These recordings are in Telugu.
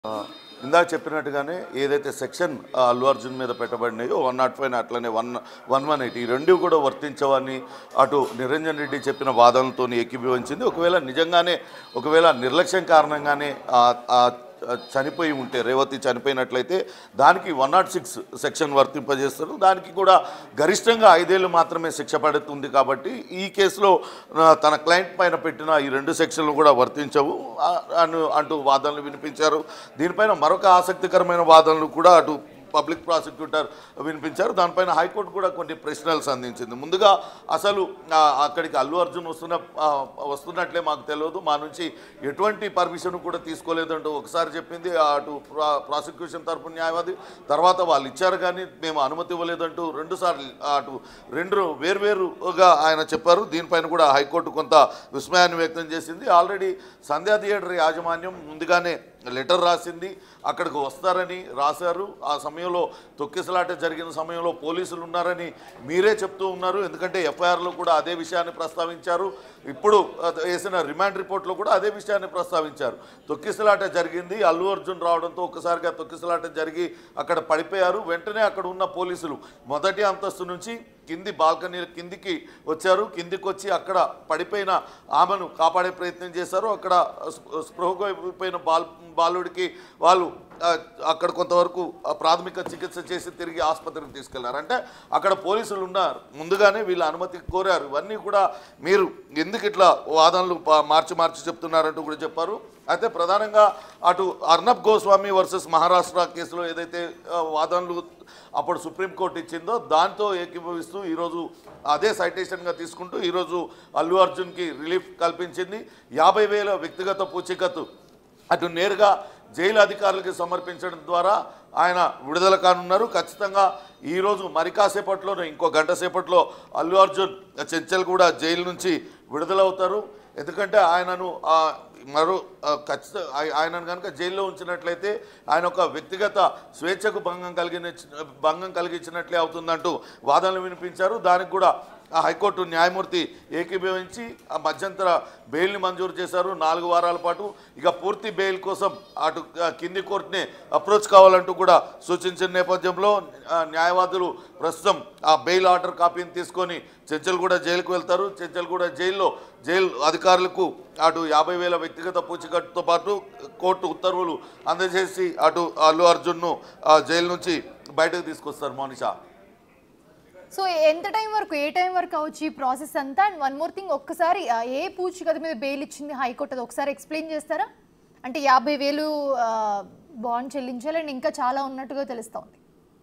ఇందాక చెప్పినట్టుగానే ఏదైతే సెక్షన్ ఆ, అల్లు అర్జున్ మీద పెట్టబడినాయో వన్ నాట్ ఫైవ్ అట్లనే వన్ వన్ వన్ ఎయిట్ ఈ రెండు కూడా వర్తించవని అటు నిరంజన్ రెడ్డి చెప్పిన వాదనలతో ఏకీభవించింది ఒకవేళ నిజంగానే ఒకవేళ నిర్లక్ష్యం కారణంగానే ఆ- ఆ చనిపోయి ఉంటే రేవతి చనిపోయినట్లయితే దానికి వన్ నాట్ సిక్స్ సెక్షన్ వర్తింపజేస్తారు దానికి కూడా గరిష్టంగా ఐదేళ్ళు మాత్రమే శిక్ష పడుతుంది కాబట్టి ఈ కేసులో ఆ, తన క్లయింట్ పైన పెట్టిన ఈ రెండు సెక్షన్లు కూడా వర్తించవు ఆ, అను అంటూ వాదనలు వినిపించారు దీనిపైన మరొక ఆసక్తికరమైన వాదనలు కూడా అటు పబ్లిక్ ప్రాసిక్యూటర్ వినిపించారు దానిపైన హైకోర్టు కూడా కొన్ని ప్రశ్నలు సంధించింది ముందుగా అసలు ఆ, అక్కడికి అల్లు అర్జున్ వస్తున్న ఆ, వస్తున్నట్లే మాకు తెలియదు మా నుంచి ఎటువంటి పర్మిషన్ కూడా తీసుకోలేదంటూ ఒకసారి చెప్పింది అటు ప్రా ప్రాసిక్యూషన్ తరపు న్యాయవాది తర్వాత వాళ్ళు ఇచ్చారు కానీ మేము అనుమతి ఇవ్వలేదంటూ రెండుసార్లు అటు రెండు వేర్వేరుగా ఆయన చెప్పారు దీనిపైన కూడా హైకోర్టు కొంత విస్మయాన్ని వ్యక్తం చేసింది ఆల్రెడీ సంధ్యా థియేటర్ యాజమాన్యం ముందుగానే లెటర్ రాసింది అక్కడికి వస్తారని రాశారు ఆ సమయంలో తొక్కిసలాట జరిగిన సమయంలో పోలీసులు ఉన్నారని మీరే చెప్తూ ఉన్నారు ఎందుకంటే ఎఫ్ఐఆర్లో కూడా అదే విషయాన్ని ప్రస్తావించారు ఇప్పుడు అది వేసిన రిమాండ్ రిపోర్ట్లో కూడా అదే విషయాన్ని ప్రస్తావించారు తొక్కిసలాట జరిగింది అల్లు అర్జున్ రావడంతో ఒక్కసారిగా తొక్కిసలాట జరిగి అక్కడ పడిపోయారు వెంటనే అక్కడ ఉన్న పోలీసులు మొదటి అంతస్తు నుంచి కింది బాల్కనీ కిందికి వచ్చారు కిందికి వచ్చి అక్కడ పడిపోయిన ఆమెను కాపాడే ప్రయత్నం చేశారు అక్కడ స్పృ- స్పృహకు అయిపోయిన బాల్ బాలుడికి వాళ్ళు ఆ, అక్కడ కొంతవరకు ఆ, ప్రాథమిక చికిత్స చేసి తిరిగి ఆసుపత్రికి తీసుకెళ్లారు అంటే అక్కడ పోలీసులు ఉన్నారు ముందుగానే వీళ్ళ అనుమతి కోరారు ఇవన్నీ కూడా మీరు ఎందుకు ఇట్లా వాదనలు పా- మార్చి మార్చి చెప్తున్నారంటూ కూడా చెప్పారు అయితే ప్రధానంగా అటు అర్నబ్ గోస్వామి వర్సెస్ మహారాష్ట్ర కేసులో ఏదైతే ఆ, వాదనలు అప్పుడు సుప్రీంకోర్టు ఇచ్చిందో దాంతో ఏకీభవిస్తూ ఈరోజు అదే సైటేషన్గా తీసుకుంటూ ఈరోజు అల్లు అర్జున్కి రిలీఫ్ కల్పించింది యాభై వేల వ్యక్తిగత పూచీకత్తు అటు నేరుగా జైలు అధికారులకి సమర్పించడం ద్వారా ఆయన విడుదల కానున్నారు ఖచ్చితంగా ఈరోజు మరి కాసేపట్లోనే ఇంకో గంట సేపట్లో అల్లు అర్జున్ చెంచల్ కూడా జైలు నుంచి విడుదలవుతారు ఎందుకంటే ఆయనను ఆ, మరో ఆ, ఖచ్చిత ఆయ- ఆయనను కనుక జైల్లో ఉంచినట్లయితే ఆయన ఒక వ్యక్తిగత స్వేచ్ఛకు భంగం కలిగిన భంగం కలిగించినట్లే అవుతుందంటూ వాదనలు వినిపించారు దానికి కూడా ఆ హైకోర్టు న్యాయమూర్తి ఏకీభవించి ఆ మధ్యంతర బెయిల్ని మంజూరు చేశారు నాలుగు వారాల పాటు ఇక పూర్తి బెయిల్ కోసం అటు ఆ, కింది కోర్టుని అప్రోచ్ కావాలంటూ కూడా సూచించిన నేపథ్యంలో ఆ, న్యాయవాదులు ప్రస్తుతం ఆ బెయిల్ ఆర్డర్ కాపీని తీసుకొని చెంచల్గూడ జైలుకు వెళ్తారు చెంచల్గూడ జైల్లో జైలు అధికారులకు అటు యాభై వేల వ్యక్తిగత పూచికట్టుతో పాటు కోర్టు ఉత్తర్వులు అందజేసి అటు అల్లు అర్జున్ను ఆ జైలు నుంచి బయటకు తీసుకొస్తారు మోనిషా సో ఎంత టైం వరకు ఏ టైం వరకు అవచ్చు ఈ ప్రాసెస్ అంతా అండ్ వన్ మోర్ థింగ్ ఒక్కసారి ఆ, ఏ పూచికత మీద బెయిల్ ఇచ్చింది హైకోర్టు అది ఒకసారి ఎక్స్ప్లెయిన్ చేస్తారా అంటే యాభై వేలు బాండ్ చెల్లించాలి అండ్ ఇంకా చాలా ఉన్నట్టుగా తెలుస్తోంది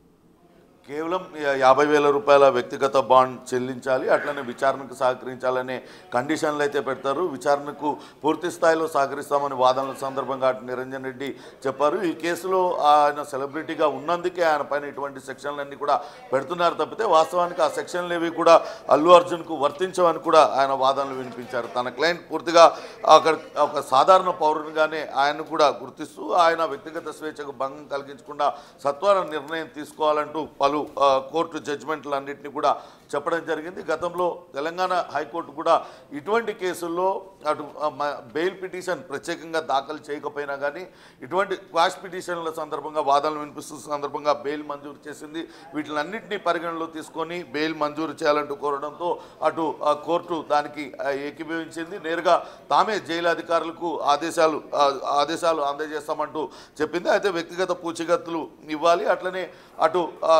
కేవలం యా- యాభై వేల రూపాయల వ్యక్తిగత బాండ్ చెల్లించాలి అట్లనే విచారణకు సహకరించాలనే కండిషన్లు అయితే పెడతారు విచారణకు పూర్తి స్థాయిలో సహకరిస్తామని వాదనల సందర్భంగా అటు నిరంజన్ రెడ్డి చెప్పారు ఈ కేసులో ఆయన సెలబ్రిటీగా ఉన్నందుకే ఆయన పైన ఇటువంటి సెక్షన్లన్నీ కూడా పెడుతున్నారు తప్పితే వాస్తవానికి ఆ సెక్షన్లు ఏవి కూడా అల్లు అర్జున్కు వర్తించవని కూడా ఆయన వాదనలు వినిపించారు తన క్లయింట్ పూర్తిగా అక్కడ ఒక సాధారణ పౌరునిగానే ఆయన కూడా గుర్తిస్తూ ఆయన వ్యక్తిగత స్వేచ్ఛకు భంగం కలిగించకుండా సత్వర నిర్ణయం తీసుకోవాలంటూ పలు ఆ, కోర్టు జడ్జిమెంట్లన్నింటినీ కూడా చెప్పడం జరిగింది గతంలో తెలంగాణ హైకోర్టు కూడా ఇటువంటి కేసుల్లో అటు ఆ, మ- బెయిల్ పిటిషన్ ప్రత్యేకంగా దాఖలు చేయకపోయినా కానీ ఇటువంటి క్వాష్ పిటిషన్ల సందర్భంగా వాదనలు వినిపిస్తున్న సందర్భంగా బెయిల్ మంజూరు చేసింది వీటిలన్నింటినీ పరిగణలో తీసుకొని బెయిల్ మంజూరు చేయాలంటూ కోరడంతో అటు ఆ కోర్టు దానికి ఆ, ఏకీభవించింది నేరుగా తామే జైలు అధికారులకు ఆదేశాలు ఆ, ఆదేశాలు అందజేస్తామంటూ చెప్పింది అయితే వ్యక్తిగత పూచికత్తులు ఇవ్వాలి అట్లనే అటు ఆ,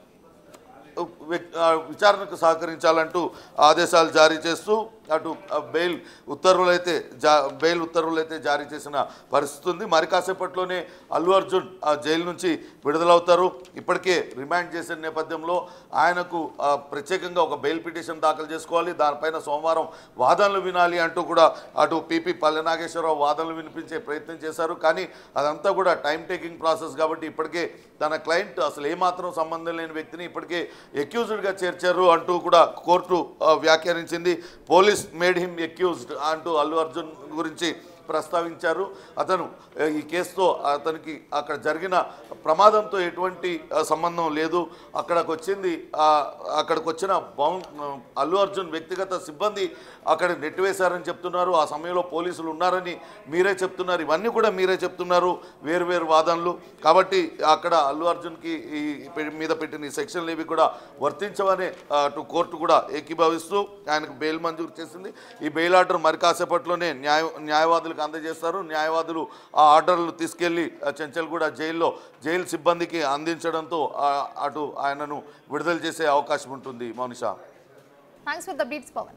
వ్యక్- ఆ, విచారణకు సహకరించాలంటూ ఆదేశాలు జారీ చేస్తూ అటు ఆ, బెయిల్ ఉత్తర్వులు అయితే జా బెయిల్ ఉత్తర్వులు అయితే జారీ చేసిన పరిస్థితి ఉంది మరి కాసేపట్లోనే అల్లు అర్జున్ ఆ జైలు నుంచి విడుదలవుతారు ఇప్పటికే రిమాండ్ చేసిన నేపథ్యంలో ఆయనకు ఆ, ప్రత్యేకంగా ఒక బెయిల్ పిటిషన్ దాఖలు చేసుకోవాలి దానిపైన సోమవారం వాదనలు వినాలి అంటూ కూడా అటు పీపీ పల్లె నాగేశ్వరరావు వాదనలు వినిపించే ప్రయత్నం చేశారు కానీ అదంతా కూడా టైం టేకింగ్ ప్రాసెస్ కాబట్టి ఇప్పటికే తన క్లయింట్ అసలు ఏమాత్రం సంబంధం లేని వ్యక్తిని ఇప్పటికే ఎక్యూజ్డ్గా చేర్చారు అంటూ కూడా కోర్టు ఆ, వ్యాఖ్యానించింది పోలీస్ మేడ్ హిమ్ ఎక్యూజ్డ్ అంటూ అల్లు అర్జున్ గురించి ప్రస్తావించారు అతను ఆ, ఈ కేసుతో అతనికి అక్కడ జరిగిన ప్రమాదంతో ఎటువంటి ఆ, సంబంధం లేదు అక్కడికి వచ్చింది ఆ, అక్కడికి వచ్చిన బౌన్ అల్లు అర్జున్ వ్యక్తిగత సిబ్బంది అక్కడ నెట్టివేశారని చెప్తున్నారు ఆ సమయంలో పోలీసులు ఉన్నారని మీరే చెప్తున్నారు ఇవన్నీ కూడా మీరే చెప్తున్నారు వేరు వేరు వాదనలు కాబట్టి అక్కడ అల్లు అర్జున్కి ఈ పె- మీద పెట్టిన ఈ సెక్షన్లు ఇవి కూడా వర్తించవని ఆ, అటు కోర్టు కూడా ఏకీభవిస్తూ ఆయనకు బెయిల్ మంజూరు చేసింది ఈ బెయిల్ ఆర్డర్ మరి కాసేపట్లోనే న్యాయ న్యాయవాదులకు అందజేస్తారు న్యాయవాదులు ఆ ఆర్డర్లు తీసుకెళ్లి చెంచల్గూడ జైల్లో జైలు సిబ్బందికి అందించడంతో ఆ, అటు ఆయనను విడుదల చేసే అవకాశం ఉంటుంది Mounisha thanks for the beats Pawan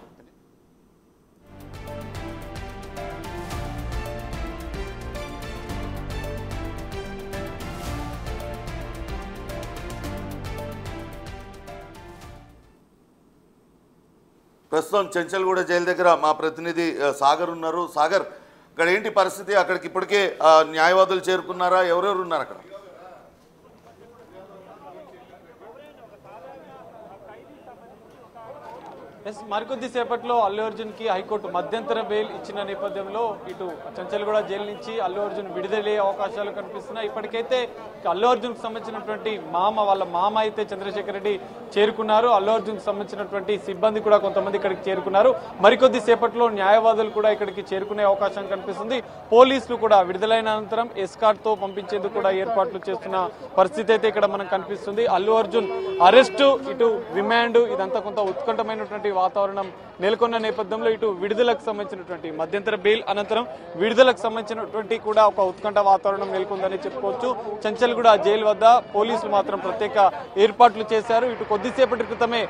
ప్రస్తుతం చెంచల్గూడ జైలు దగ్గర మా ప్రతినిధి ఆ, సాగర్ ఉన్నారు సాగర్ ఇక్కడ ఏంటి పరిస్థితి అక్కడికి ఇప్పటికే ఆ, న్యాయవాదులు చేరుకున్నారా ఎవరెవరు ఉన్నారు అక్కడ ఎస్ మరికొద్ది సేపట్లో అల్లు అర్జున్ కి హైకోర్టు మధ్యంతర బెయిల్ ఇచ్చిన నేపథ్యంలో ఇటు చంచల్గూడ జైలు నుంచి అల్లు అర్జున్ విడుదలయ్యే అవకాశాలు కనిపిస్తున్నాయి ఇప్పటికైతే అల్లు అర్జున్ కి సంబంధించినటువంటి మామ వాళ్ళ మామ అయితే చంద్రశేఖర్ రెడ్డి చేరుకున్నారు అల్లు అర్జున్ కి సంబంధించినటువంటి సిబ్బంది కూడా కొంతమంది ఇక్కడికి చేరుకున్నారు మరికొద్ది సేపట్లో న్యాయవాదులు కూడా ఇక్కడికి చేరుకునే అవకాశం కనిపిస్తుంది పోలీసులు కూడా విడుదలైన అనంతరం ఎస్కార్ట్ తో పంపించేందుకు కూడా ఏర్పాట్లు చేస్తున్న పరిస్థితి అయితే ఇక్కడ మనకు కనిపిస్తుంది అల్లు అర్జున్ అరెస్టు ఇటు రిమాండ్ ఇదంతా కొంత ఉత్కంఠమైనటువంటి వాతావరణం నెలకొన్న నేపథ్యంలో ఇటు విడుదలకు సంబంధించినటువంటి మధ్యంతర బెయిల్ అనంతరం విడుదలకు సంబంధించినటువంటి కూడా ఒక ఉత్కంఠ వాతావరణం నెలకొందని చెప్పుకోవచ్చు చంచల్గూడ జైలు వద్ద పోలీసులు మాత్రం ప్రత్యేక ఏర్పాట్లు చేశారు ఇటు కొద్దిసేపటి క్రితమే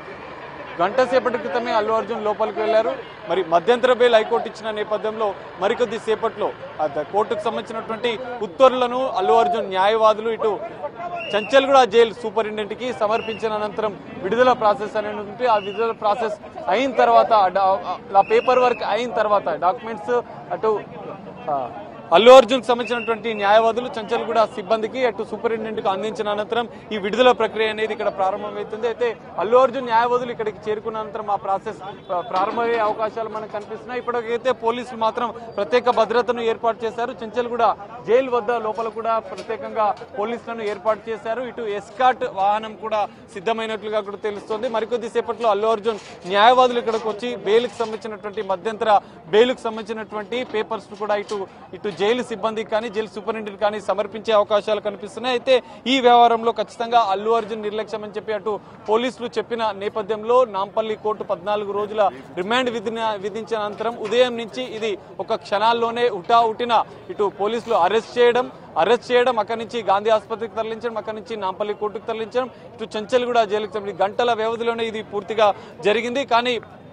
గంట సేపటి క్రితమే అల్లు అర్జున్ లోపలికి వెళ్లారు మరి మధ్యంతర బెయిల్ హైకోర్టు ఇచ్చిన నేపథ్యంలో మరికొద్ది సేపట్లో ఆ ద- కోర్టుకు సంబంధించినటువంటి ఉత్తర్వులను అల్లు అర్జున్ న్యాయవాదులు ఇటు చంచల్గూడ జైలు సూపరింటెండెంట్ కి సమర్పించిన అనంతరం విడుదల ప్రాసెస్ అనేది ఉంటుంది ఆ విడుదల ప్రాసెస్ అయిన తర్వాత ఆ డా- ఆ పేపర్ వర్క్ అయిన తర్వాత డాక్యుమెంట్స్ అటు ఆ, అల్లు అర్జున్ సంబంధించినటువంటి న్యాయవాదులు చంచల్గూడ సిబ్బందికి అటు సూపరింటెండెంట్ కు అందించిన అనంతరం ఈ విడుదల ప్రక్రియ అనేది ఇక్కడ ప్రారంభమవుతుంది అయితే అల్లు అర్జున్ న్యాయవాదులు ఇక్కడికి చేరుకున్న అనంతరం ఆ ప్రాసెస్ ఆ, ప్రారంభమయ్యే అవకాశాలు మనకు కనిపిస్తున్నాయి ఇప్పటికైతే పోలీసులు మాత్రం ప్రత్యేక భద్రతను ఏర్పాటు చేశారు చంచల్గూడ జైలు వద్ద లోపల కూడా ప్రత్యేకంగా పోలీసులను ఏర్పాటు చేశారు ఇటు ఎస్కాట్ వాహనం కూడా సిద్ధమైనట్లుగా కూడా తెలుస్తోంది మరికొద్ది సేపట్లో అల్లు అర్జున్ న్యాయవాదులు ఇక్కడికి వచ్చి బెయిల్కి సంబంధించినటువంటి మధ్యంతర బెయిల్కి సంబంధించినటువంటి పేపర్స్ కూడా ఇటు ఇటు జైలు సిబ్బందికి కానీ జైలు సూపరింటెండెంట్ కానీ సమర్పించే అవకాశాలు కనిపిస్తున్నాయి అయితే ఈ వ్యవహారంలో ఖచ్చితంగా అల్లు అర్జున్ నిర్లక్ష్యం అని చెప్పి అటు పోలీసులు చెప్పిన నేపథ్యంలో నాంపల్లి కోర్టు పద్నాలుగు రోజుల రిమాండ్ విధిన విధించిన అనంతరం ఉదయం నుంచి ఇది ఒక క్షణాల్లోనే ఉటా ఉటిన ఇటు పోలీసులు అరెస్ట్ చేయడం అరెస్ట్ చేయడం అక్కడి నుంచి గాంధీ ఆసుపత్రికి తరలించడం అక్కడి నుంచి నాంపల్లి కోర్టుకు తరలించడం ఇటు చంచల్గూడ జైలుకి తరలి- గంటల వ్యవధిలోనే ఇది పూర్తిగా జరిగింది కానీ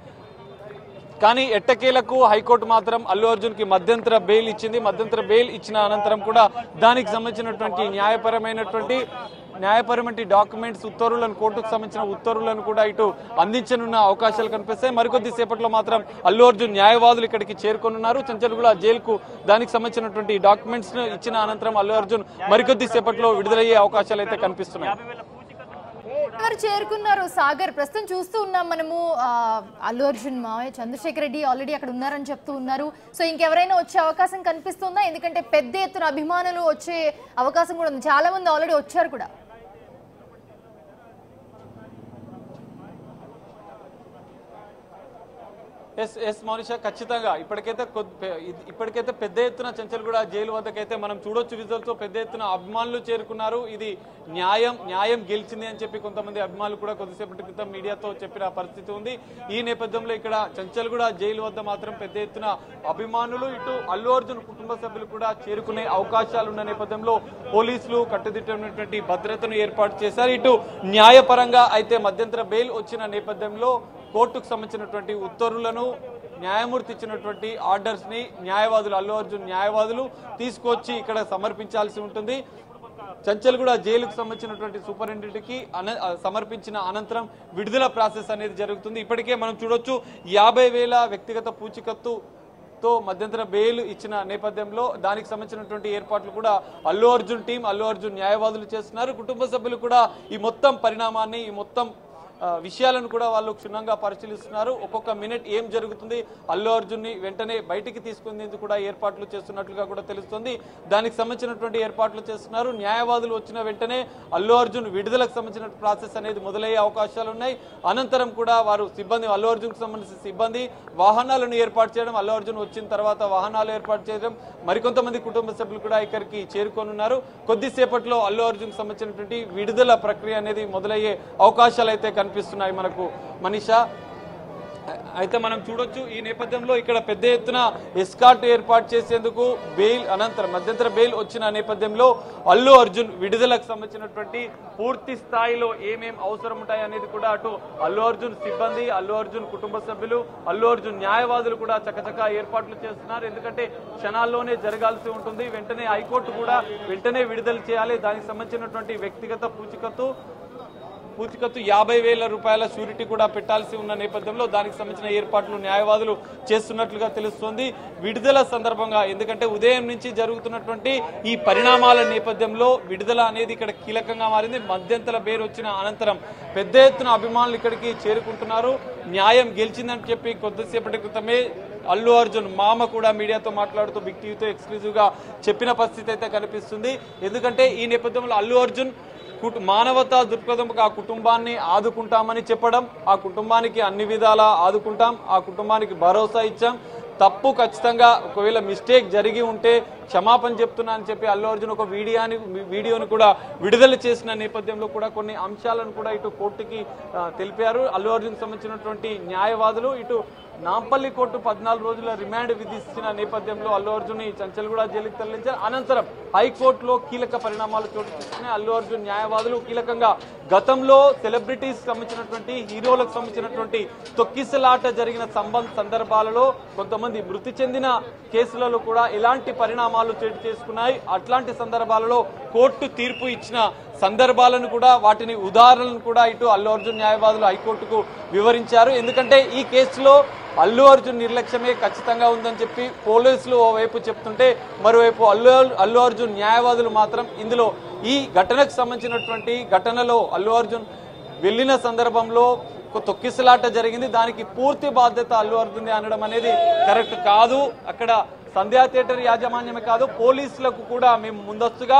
కానీ ఎట్టకేలకు హైకోర్టు మాత్రం అల్లు అర్జున్ కి మధ్యంతర బెయిల్ ఇచ్చింది మధ్యంతర బెయిల్ ఇచ్చిన అనంతరం కూడా దానికి సంబంధించినటువంటి న్యాయపరమైనటువంటి న్యాయపరమైన డాక్యుమెంట్స్ ఉత్తర్వులను కోర్టుకు సంబంధించిన ఉత్తర్వులను కూడా ఇటు అందించనున్న అవకాశాలు కనిపిస్తాయి మరికొద్ది సేపట్లో మాత్రం అల్లు అర్జున్ న్యాయవాదులు ఇక్కడికి చేరుకొనున్నారు చంచల్గూడ జైలుకు దానికి సంబంధించినటువంటి డాక్యుమెంట్స్ ఇచ్చిన అనంతరం అల్లు అర్జున్ మరికొద్ది సేపట్లో విడుదలయ్యే అవకాశాలు అయితే కనిపిస్తున్నాయి ఎవరు చేరుకున్నారు సాగర్ ప్రస్తుతం చూస్తూ ఉన్నాం మనము ఆ, అల్లు అర్జున్ మావయ్య చంద్రశేఖర్ రెడ్డి ఆల్రెడీ అక్కడ ఉన్నారని చెప్తూ ఉన్నారు సో ఇంకెవరైనా వచ్చే అవకాశం కనిపిస్తుందా ఎందుకంటే పెద్ద ఎత్తున అభిమానులు వచ్చే అవకాశం కూడా ఉంది చాలా మంది ఆల్రెడీ వచ్చారు కూడా ఎస్ ఎస్ మౌనిష ఖచ్చితంగా ఇప్పటికైతే కొద్ది- పె- ఇది- ఇప్పటికైతే పెద్ద ఎత్తున చంచల్గూడ జైలు వద్దకైతే మనం చూడొచ్చు విజువల్తో పెద్ద ఎత్తున అభిమానులు చేరుకున్నారు ఇది న్యాయం న్యాయం గెలిచింది అని చెప్పి కొంతమంది అభిమానులు కూడా కొద్దిసేపటి క్రితం మీడియాతో చెప్పిన పరిస్థితి ఉంది ఈ నేపథ్యంలో ఇక్కడ చంచల్గూడ జైలు వద్ద మాత్రం పెద్ద ఎత్తున అభిమానులు ఇటు అల్లు అర్జున్ కుటుంబ సభ్యులు కూడా చేరుకునే అవకాశాలు ఉన్న నేపథ్యంలో పోలీసులు కట్టుదిట్టమైనటువంటి భద్రతను ఏర్పాటు చేశారు ఇటు న్యాయపరంగా అయితే మధ్యంతర బెయిల్ వచ్చిన నేపథ్యంలో కోర్టుకు సంబంధించినటువంటి ఉత్తర్వులను న్యాయమూర్తి ఇచ్చినటువంటి ఆర్డర్స్ ని న్యాయవాదులు అల్లు అర్జున్ న్యాయవాదులు తీసుకొచ్చి ఇక్కడ సమర్పించాల్సి ఉంటుంది చంచల్గూడ జైలుకు సంబంధించినటువంటి సూపరింటెండెంట్ కి అన- ఆ, సమర్పించిన అనంతరం విడుదల ప్రాసెస్ అనేది జరుగుతుంది ఇప్పటికే మనం చూడొచ్చు యాభై వేల వ్యక్తిగత పూచికత్తు తో మధ్యంతర బెయిల్ ఇచ్చిన నేపథ్యంలో దానికి సంబంధించినటువంటి ఏర్పాట్లు కూడా అల్లు అర్జున్ టీం అల్లు అర్జున్ న్యాయవాదులు చేస్తున్నారు కుటుంబ సభ్యులు కూడా ఈ మొత్తం పరిణామాన్ని ఈ మొత్తం ఆ, విషయాలను కూడా వాళ్ళు క్షుణ్ణంగా పరిశీలిస్తున్నారు ఒక్కొక్క మినిట్ ఏం జరుగుతుంది అల్లు అర్జున్ని వెంటనే బయటికి తీసుకునేందుకు కూడా ఏర్పాట్లు చేస్తున్నట్లుగా కూడా తెలుస్తుంది దానికి సంబంధించినటువంటి ఏర్పాట్లు చేస్తున్నారు న్యాయవాదులు వచ్చిన వెంటనే అల్లు అర్జున్ విడుదలకు సంబంధించిన ప్రాసెస్ అనేది మొదలయ్యే అవకాశాలు ఉన్నాయి అనంతరం కూడా వారు సిబ్బంది అల్లు అర్జున్కి సంబంధించిన సిబ్బంది వాహనాలను ఏర్పాటు చేయడం అల్లు అర్జున్ వచ్చిన తర్వాత వాహనాలు ఏర్పాటు చేయడం మరికొంతమంది కుటుంబ సభ్యులు కూడా ఇక్కడికి చేరుకోనున్నారు కొద్దిసేపట్లో అల్లు అర్జున్కి సంబంధించినటువంటి విడుదల ప్రక్రియ అనేది మొదలయ్యే అవకాశాలు అయితే కనిపిస్తున్నాయి మనకు మనీషా అయితే మనం చూడొచ్చు ఈ నేపథ్యంలో ఇక్కడ పెద్ద ఎత్తున ఎస్కాట్ ఏర్పాటు చేసేందుకు బెయిల్ అనంతరం మధ్యంతర బెయిల్ వచ్చిన నేపథ్యంలో అల్లు అర్జున్ విడుదలకు సంబంధించినటువంటి పూర్తి స్థాయిలో ఏమేం అవసరం ఉంటాయి అనేది కూడా అటు అల్లు అర్జున్ సిబ్బంది అల్లు అర్జున్ కుటుంబ సభ్యులు అల్లు అర్జున్ న్యాయవాదులు కూడా చకచకా ఏర్పాట్లు చేస్తున్నారు ఎందుకంటే క్షణాల్లోనే జరగాల్సి ఉంటుంది వెంటనే హైకోర్టు కూడా వెంటనే విడుదల చేయాలి దానికి సంబంధించినటువంటి వ్యక్తిగత పూచికత్తు పూచికత్తు యాభై వేల రూపాయల షూరిటీ కూడా పెట్టాల్సి ఉన్న నేపథ్యంలో దానికి సంబంధించిన ఏర్పాట్లు న్యాయవాదులు చేస్తున్నట్లుగా తెలుస్తోంది విడుదల సందర్భంగా ఎందుకంటే ఉదయం నుంచి జరుగుతున్నటువంటి ఈ పరిణామాల నేపథ్యంలో విడుదల అనేది ఇక్కడ కీలకంగా మారింది మధ్యంతర బేరు వచ్చిన అనంతరం పెద్ద ఎత్తున అభిమానులు ఇక్కడికి చేరుకుంటున్నారు న్యాయం గెలిచిందని చెప్పి కొద్దిసేపటి క్రితమే అల్లు అర్జున్ మామ కూడా మీడియాతో మాట్లాడుతూ బిగ్ టీవీతో ఎక్స్క్లూజివ్ గా చెప్పిన పరిస్థితి అయితే కనిపిస్తుంది ఎందుకంటే ఈ నేపథ్యంలో అల్లు అర్జున్ కుటు- మానవతా దృక్పథంకి ఆ కుటుంబాన్ని ఆదుకుంటామని చెప్పడం ఆ కుటుంబానికి అన్ని విధాలా ఆదుకుంటాం ఆ కుటుంబానికి భరోసా ఇచ్చాం తప్పు ఖచ్చితంగా ఒకవేళ మిస్టేక్ జరిగి ఉంటే క్షమాపణ చెప్తున్నా అని చెప్పి అల్లు అర్జున్ ఒక వీడియోని వీడియోని కూడా విడుదల చేసిన నేపథ్యంలో కూడా కొన్ని అంశాలను కూడా ఇటు కోర్టుకి ఆ, తెలిపారు అల్లు అర్జున్ సంబంధించినటువంటి న్యాయవాదులు ఇటు నాంపల్లి కోర్టు పద్నాలుగు రోజుల రిమాండ్ విధించిన నేపథ్యంలో అల్లు అర్జున్ చంచల్గూడ జైలుకి తరలించారు అనంతరం హైకోర్టులో కీలక పరిణామాలు చోటు చేసుకున్నాయి అల్లు అర్జున్ న్యాయవాదులు కీలకంగా గతంలో సెలబ్రిటీస్ సంబంధించినటువంటి హీరోలకు సంబంధించినటువంటి తొక్కిసలాట జరిగిన సంబంధ సందర్భాలలో కొంతమంది మృతి చెందిన కేసులలో కూడా ఎలాంటి పరిణామాలు చోటు చేసుకున్నాయి అట్లాంటి సందర్భాలలో కోర్టు తీర్పు ఇచ్చిన సందర్భాలను కూడా వాటిని ఉదాహరణలను కూడా ఇటు అల్లు అర్జున్ న్యాయవాదులు హైకోర్టుకు వివరించారు ఎందుకంటే ఈ కేసులో అల్లు అర్జున్ నిర్లక్ష్యమే ఖచ్చితంగా ఉందని చెప్పి పోలీసులు ఓవైపు చెప్తుంటే మరోవైపు అల్లు అల్లు అర్జున్ న్యాయవాదులు మాత్రం ఇందులో ఈ ఘటనకు సంబంధించినటువంటి ఘటనలో అల్లు అర్జున్ వెళ్ళిన సందర్భంలో ఒక తొక్కిసలాట జరిగింది దానికి పూర్తి బాధ్యత అల్లు అర్జున్ అనడం అనేది కరెక్ట్ కాదు అక్కడ సంధ్యా థియేటర్ యాజమాన్యమే కాదు పోలీసులకు కూడా మేము ముందస్తుగా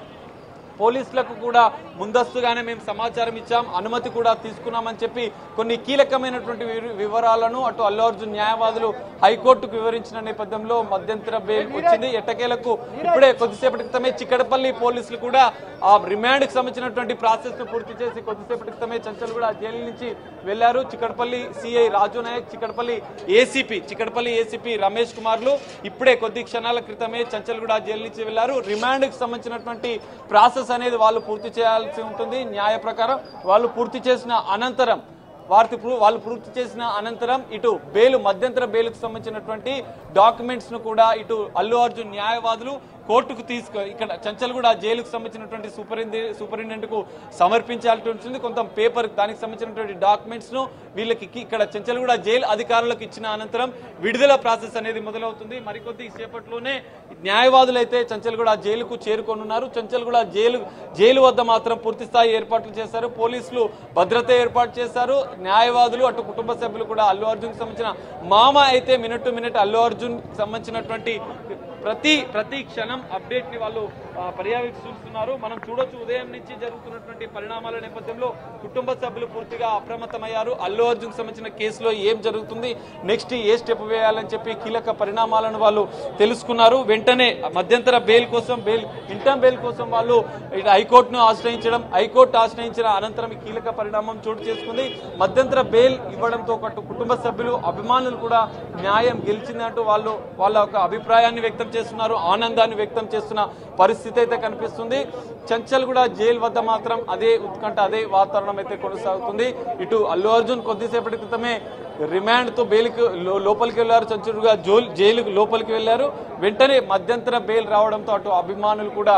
పోలీసులకు కూడా ముందస్తుగానే మేము సమాచారం ఇచ్చాం అనుమతి కూడా తీసుకున్నామని చెప్పి కొన్ని కీలకమైనటువంటి వివ- వివరాలను అటు అల్లు అర్జున్ న్యాయవాదులు హైకోర్టుకు వివరించిన నేపథ్యంలో మధ్యంతర బెయిల్ వచ్చింది ఎట్టకేలకు ఇప్పుడే కొద్దిసేపటి క్రితమే చిక్కడపల్లి పోలీసులు కూడా ఆ రిమాండ్ కి సంబంధించినటువంటి ప్రాసెస్ ను పూర్తి చేసి కొద్దిసేపటి క్రితమే చంచల్ కూడా జైలు నుంచి వెళ్లారు Chikkadpally CI Raju Naik Chikkadpally ACP Chikkadpally ACP Ramesh కుమార్లు ఇప్పుడే కొద్ది క్షణాల క్రితమే చంచల్గూడ జైలు నుంచి వెళ్లారు రిమాండ్ కి సంబంధించినటువంటి ప్రాసెస్ అనేది వాళ్ళు పూర్తి చేయాల్సి ఉంటుంది న్యాయ ప్రకారం వాళ్ళు పూర్తి చేసిన అనంతరం వారి ప్రూ- వాళ్ళు పూర్తి చేసిన అనంతరం ఇటు బెయిల్ మధ్యంతర బెయిల్కు సంబంధించినటువంటి డాక్యుమెంట్స్ ను కూడా ఇటు అల్లు అర్జున్ న్యాయవాదులు కోర్టుకు తీసుకు ఇక్కడ చంచల్గూడ జైలుకు సంబంధించినటువంటి సూపరింది సూపరింటెండెంట్ కు సమర్పించాల్సి ఉంటుంది కొంత పేపర్ దానికి సంబంధించినటువంటి డాక్యుమెంట్స్ ను వీళ్ళకి కి- ఇక్కడ చంచల్గూడ జైలు అధికారులకు ఇచ్చిన అనంతరం విడుదల ప్రాసెస్ అనేది మొదలవుతుంది మరికొద్ది సేపట్లోనే న్యాయవాదులు అయితే చంచల్గూడ జైలుకు చేరుకోనున్నారు చంచల్గూడ జైలు జైలు వద్ద మాత్రం పూర్తి స్థాయి ఏర్పాట్లు చేశారు పోలీసులు భద్రత ఏర్పాటు చేశారు న్యాయవాదులు అటు కుటుంబ సభ్యులు కూడా అల్లు అర్జున్ సంబంధించిన మామ అయితే minute to minute Allu Arjun సంబంధించినటువంటి ప్రతి ప్రతి క్షణం అప్డేట్ ని వాళ్ళు ఆ, పర్యవేక్షిస్తున్నారు మనం చూడొచ్చు ఉదయం నుంచి జరుగుతున్నటువంటి పరిణామాల నేపథ్యంలో కుటుంబ సభ్యులు పూర్తిగా అప్రమత్తమయ్యారు అల్లు అర్జున్ సంబంధించిన కేసులో ఏం జరుగుతుంది నెక్స్ట్ ఏ స్టెప్ వేయాలని చెప్పి కీలక పరిణామాలను వాళ్ళు తెలుసుకున్నారు వెంటనే మధ్యంతర బెయిల్ కోసం బెయిల్ ఇంటర్మ్ బెయిల్ కోసం వాళ్ళు ఇటు హైకోర్టును ఆశ్రయించడం హైకోర్టు ఆశ్రయించిన అనంతరం ఈ కీలక పరిణామం చోటు చేసుకుంది మధ్యంతర బెయిల్ ఇవ్వడంతో పాటు కుటుంబ సభ్యులు అభిమానులు కూడా న్యాయం గెలిచిందంటూ వాళ్ళు వాళ్ళ ఒక అభిప్రాయాన్ని వ్యక్తం చేస్తున్నారు ఆనందాన్ని వ్యక్తం చేస్తున్న పరిస్థితి అయితే కనిపిస్తుంది చంచల్ కూడా జైలు వద్ద మాత్రం అదే ఉత్కంఠ అదే వాతావరణం అయితే కొనసాగుతుంది ఇటు అల్లు అర్జున్ కొద్దిసేపటి క్రితమే రిమాండ్ తో బెయిల్కి లో- లోపలికి వెళ్లారు చంచుడుగా జోల్ జైలుకు లోపలికి వెళ్లారు వెంటనే మధ్యంతర బెయిల్ రావడంతో అటు అభిమానులు కూడా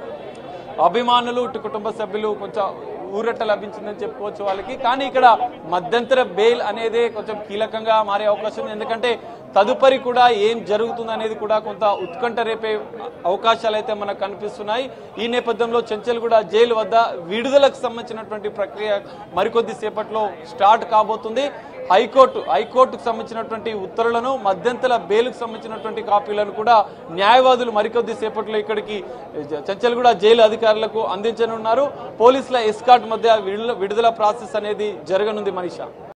అభిమానులు ఇటు కుటుంబ సభ్యులు కొంచెం ఊరట లభించిందని చెప్పుకోవచ్చు వాళ్ళకి కానీ ఇక్కడ మధ్యంతర బెయిల్ అనేది కొంచెం కీలకంగా మారే అవకాశం ఉంది ఎందుకంటే తదుపరి కూడా ఏం జరుగుతుంది అనేది కూడా కొంత ఉత్కంఠ రేపే అవకాశాలు అయితే మనకు కనిపిస్తున్నాయి ఈ నేపథ్యంలో చెంచల్గూడ జైలు వద్ద విడుదలకు సంబంధించినటువంటి ప్రక్రియ మరికొద్ది సేపట్లో స్టార్ట్ కాబోతుంది హైకోర్టు హైకోర్టుకు సంబంధించినటువంటి ఉత్తర్వులను మధ్యంతర బెయిల్కు సంబంధించినటువంటి కాపీలను కూడా న్యాయవాదులు మరికొద్ది సేపట్లో ఇక్కడికి చంచల్గూడ జైలు అధికారులకు అందించనున్నారు పోలీసుల ఎస్కాట్ మధ్య విడుదల విడుదల ప్రాసెస్ అనేది జరగనుంది మనీషా